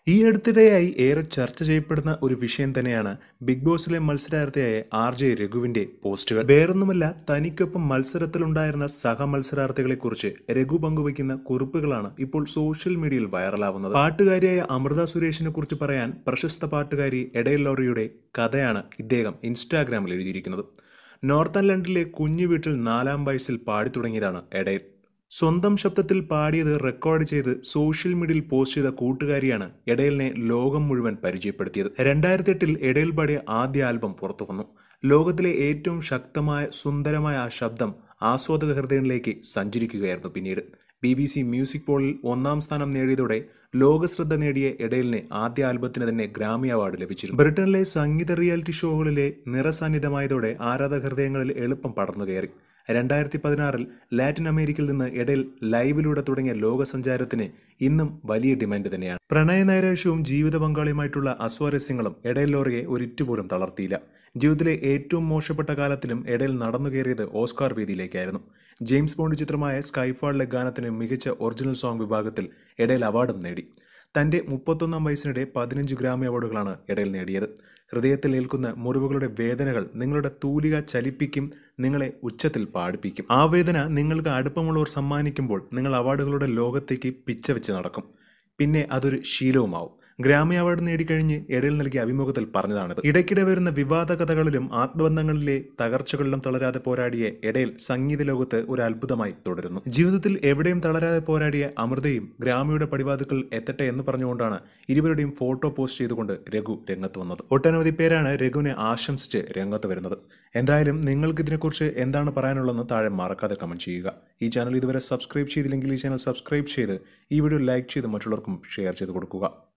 ഈ അടുത്തിടെയായി ഏറെ ചർച്ച ചെയ്യപ്പെടുന്ന ഒരു വിഷയം തന്നെയാണ് ബിഗ് ബോസിലെ മത്സരാർത്ഥിയായ ആർ ജെ രഘുവിന്റെ പോസ്റ്റുകൾ വേറൊന്നുമല്ല തനിക്കൊപ്പം മത്സരത്തിലുണ്ടായിരുന്ന സഹ മത്സരാർത്ഥികളെക്കുറിച്ച് രഘു പങ്കുവയ്ക്കുന്ന കുറിപ്പുകളാണ് ഇപ്പോൾ സോഷ്യൽ മീഡിയയിൽ വൈറലാവുന്നത് പാട്ടുകാരിയായ അമൃത സുരേഷിനെ കുറിച്ച് പറയാൻ പ്രശസ്ത പാട്ടുകാരി എഡയൽ ലോറിയുടെ കഥയാണ് ഇദ്ദേഹം ഇൻസ്റ്റാഗ്രാമിൽ എഴുതിയിരിക്കുന്നത് നോർത്തൻ ലണ്ടനിലെ കുഞ്ഞു വീട്ടിൽ നാലാം വയസ്സിൽ പാടി തുടങ്ങിയതാണ് എഡയൽ സ്വന്തം ശബ്ദത്തിൽ പാടിയത് റെക്കോർഡ് ചെയ്ത് സോഷ്യൽ മീഡിയയിൽ പോസ്റ്റ് ചെയ്ത കൂട്ടുകാരിയാണ് എഡയലിനെ ലോകം മുഴുവൻ പരിചയപ്പെടുത്തിയത് രണ്ടായിരത്തി എട്ടിൽ എഡയൽ പാടിയ ആദ്യ ആൽബം പുറത്തു വന്നു ലോകത്തിലെ ഏറ്റവും ശക്തമായ സുന്ദരമായ ആ ശബ്ദം ആസ്വാദക ഹൃദയങ്ങളിലേക്ക് സഞ്ചരിക്കുകയായിരുന്നു പിന്നീട് ബി ബി സി മ്യൂസിക് പോളിൽ ഒന്നാം സ്ഥാനം നേടിയതോടെ ലോകശ്രദ്ധ നേടിയ എഡയലിന് ആദ്യ ആൽബത്തിന് തന്നെ ഗ്രാമി അവാർഡ് ലഭിച്ചിരുന്നു ബ്രിട്ടനിലെ സംഗീത റിയാലിറ്റി ഷോകളിലെ നിറസാന്നിധ്യമായതോടെ ആരാധക ഹൃദയങ്ങളിൽ എളുപ്പം പടർന്നു കയറി രണ്ടായിരത്തി പതിനാറിൽ ലാറ്റിൻ അമേരിക്കയിൽ നിന്ന് എഡേൽ ലൈവിലൂടെ തുടങ്ങിയ ലോകസഞ്ചാരത്തിന് ഇന്നും വലിയ ഡിമാൻഡ് തന്നെയാണ് പ്രണയ നൈരാശ്യവും ജീവിത പങ്കാളിയുമായിട്ടുള്ള അസ്വാരസ്യങ്ങളും എഡേൽ ലോറിയെ ഒരിറ്റുപോലും തളർത്തിയില്ല ജീവിതത്തിലെ ഏറ്റവും മോശപ്പെട്ട കാലത്തിലും എഡേൽ നടന്നു കയറിയത് ഓസ്കാർ വേദിയിലേക്കായിരുന്നു ജെയിംസ് ബോണ്ട് ചിത്രമായ സ്കൈഫാളിലെ ഗാനത്തിന് മികച്ച ഒറിജിനൽ സോങ് വിഭാഗത്തിൽ എഡേൽ അവാർഡും നേടി തന്റെ മുപ്പത്തൊന്നാം വയസ്സിനിടെ പതിനഞ്ച് ഗ്രാമി അവാർഡുകളാണ് ഇടയിൽ നേടിയത് ഹൃദയത്തിൽ ഏൽക്കുന്ന മുറിവുകളുടെ വേദനകൾ നിങ്ങളുടെ തൂലിക ചലിപ്പിക്കും നിങ്ങളെ ഉച്ചത്തിൽ പാടിപ്പിക്കും ആ വേദന നിങ്ങൾക്ക് അടുപ്പമുള്ളവർ സമ്മാനിക്കുമ്പോൾ നിങ്ങൾ അവാർഡുകളുടെ ലോകത്തേക്ക് പിച്ച വെച്ച് നടക്കും പിന്നെ അതൊരു ശീലവുമാവും ഗ്രാമി അവാർഡ് നേടിക്കഴിഞ്ഞ് ഇടയിൽ നൽകിയ അഭിമുഖത്തിൽ പറഞ്ഞതാണിത് ഇടയ്ക്കിടെ വരുന്ന വിവാദ കഥകളിലും ആത്മബന്ധങ്ങളിലെ തകർച്ചകളിലും തളരാതെ പോരാടിയ ഇടയിൽ സംഗീത ലോകത്ത് ഒരു അത്ഭുതമായി തുടരുന്നു ജീവിതത്തിൽ എവിടെയും തളരാതെ പോരാടിയ അമൃതയും ഗ്രാമിയുടെ പടിവാതുക്കൾ എത്തട്ടെ എന്ന് പറഞ്ഞുകൊണ്ടാണ് ഇരുവരുടെയും ഫോട്ടോ പോസ്റ്റ് ചെയ്തുകൊണ്ട് രഘു രംഗത്ത് വന്നത് ഒട്ടനവധി പേരാണ് രഘുവിനെ ആശംസിച്ച് രംഗത്ത് വരുന്നത് എന്തായാലും നിങ്ങൾക്ക് ഇതിനെക്കുറിച്ച് എന്താണ് പറയാനുള്ളതെന്ന് താഴെ മറക്കാതെ കമന്റ് ചെയ്യുക ഈ ചാനൽ ഇതുവരെ സബ്സ്ക്രൈബ് ചെയ്തില്ലെങ്കിൽ ഈ ചാനൽ സബ്സ്ക്രൈബ് ചെയ്ത് ഈ വീഡിയോ ലൈക്ക് ചെയ്ത് മറ്റുള്ളവർക്കും ഷെയർ ചെയ്ത് കൊടുക്കുക